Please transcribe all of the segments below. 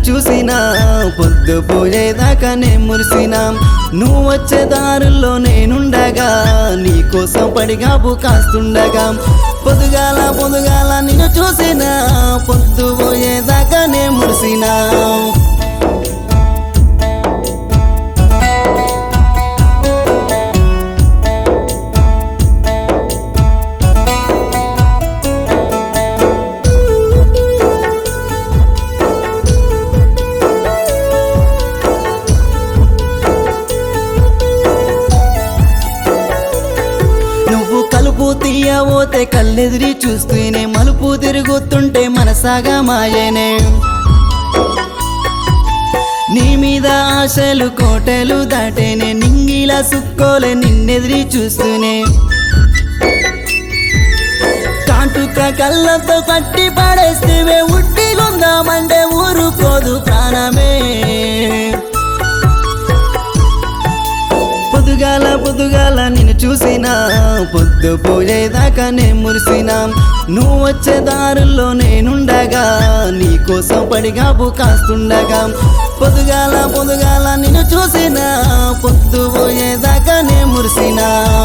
చూసినా పొద్దు పోయేదాకానే మురిసినా నువ్వు వచ్చే దారుల్లో నేనుండగా నీ కోసం పడిగాపు కాస్తుండగా పొదుగాల పొదుగాల నిన్ను చూసినా పొద్దు పోయేదాకానే మురిసినా నువ్వు కలుపు తీయబోతే కళ్ళెదిరి చూస్తూనే మలుపు తిరుగుతుంటే మనసాగా మాయనే నీ మీద ఆశలు కోటలు దాటేనే నింగిలా సుక్కోలే నిన్నెదిరి చూస్తూనే కాటుక కళ్ళతో కట్టి పడేస్తే ఉట్టిగుందామంటే ఊరుకోదు ప్రాణమే పొదుగాల పొదుగాల నిన్ను చూసినా పొద్దు పోయేదాకానే మురిసినా నువ్వు వచ్చే దారుల్లో నేనుండగా నీ కోసం పడిగాపు కాస్తుండగా పొదుగాల పొదుగాల నిన్ను చూసినా పొద్దు పోయేదాకానే మురిసినా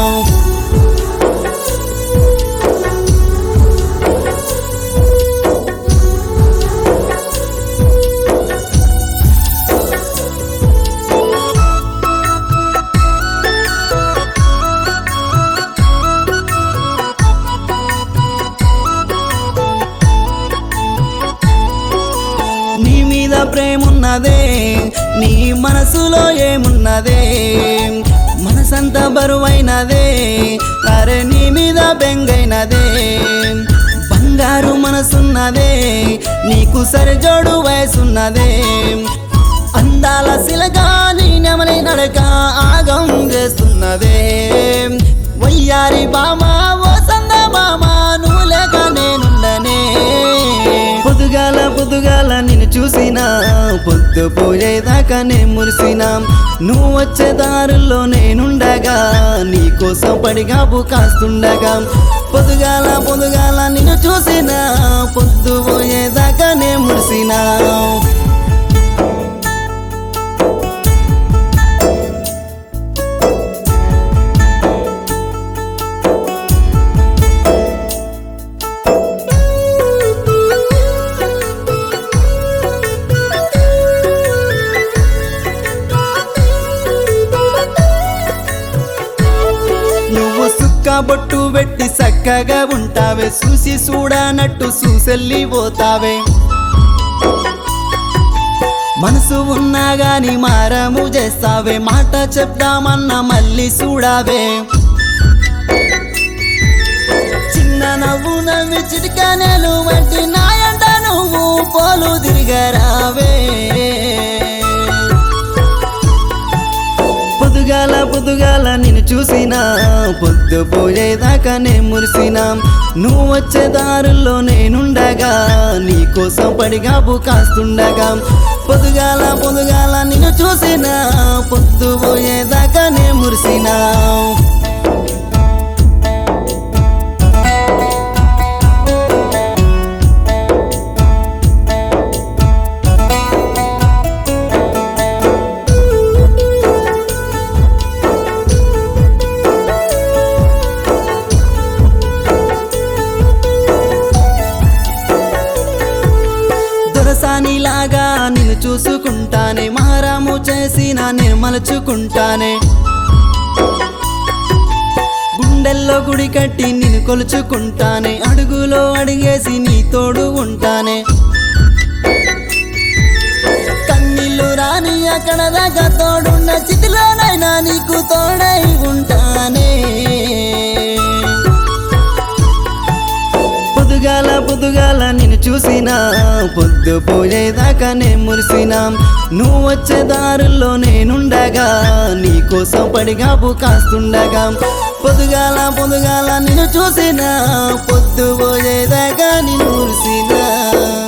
నీ మీద ప్రేమున్నదే నీ మనసులో ఏమున్నదే మనసంతా బరువైనదే అరే నీ మీద బెంగైనదే బంగారు మనసున్నదే నీకు సరిజోడు వయసున్నదే అందాల శిలగా నీ నెమలి నడక ఆగం చేస్తున్నదే వయ్యారి బామా ఓ సంద బామా నువ్వు లేక నేనుండనే పొదుగాల పొదుగాల నిన్ను చూసినా పొద్దు పోయేదాకానే మురిసినా నువ్వు వచ్చే దారుల్లో నేనుండగా నీ కోసం పడిగాపు కాస్తుండగా పొదుగాల పొదుగాల నిన్ను చూసినా పొద్దు పోయేదాకానే మురిసినా నువ్వు సుక్క బొట్టు పెట్టి చక్కగా ఉంటావే చూసి చూడనట్టు చూసెళ్ళి పోతావే మనసు ఉన్నా గాని మారము చేస్తావే మాట చెప్దామన్నా మళ్ళీ చూడావే చిన్న నవ్వు నవ్వి చిటికనెలు వంటి నాయంట నువ్వు పోలు తిరిగరావే పొదుగాల పొదుగాల నిన్ను చూసినా పొద్దు పోయేదాకానే మురిసినా నువ్వు వచ్చే దారుల్లో నేనుండగా నీ కోసం పడిగాపు కాస్తుండగా పొదుగాల పొదుగాల నిన్ను చూసినా పొద్దు పోయేదాకానే మురిసినా దొరసానిలాగా నిన్ను చూసుకుంటానే మహారాము చేసిన నేను మలుచుకుంటానే గుండెల్లో గుడి కట్టి నిన్ను కొలుచుకుంటానే అడుగులో అడిగేసి నీ తోడు ఉంటానే కన్నీళ్ళు రాని అక్కడ దాకా తోడున్న స్థితిలోనైనా నీకు తోడై ఉంటానే పొదుగాల పొదుగాల నిన్ను చూసినా పొద్దు పోయేదాకానే మురిసినా నువ్వు వచ్చే దారుల్లో నేనుండగా నీ కోసం పడిగాపు కాస్తుండగా పొదుగాల పొదుగాల నిన్ను చూసినా పొద్దు పోయేదాకా నిన్ను మురిసినా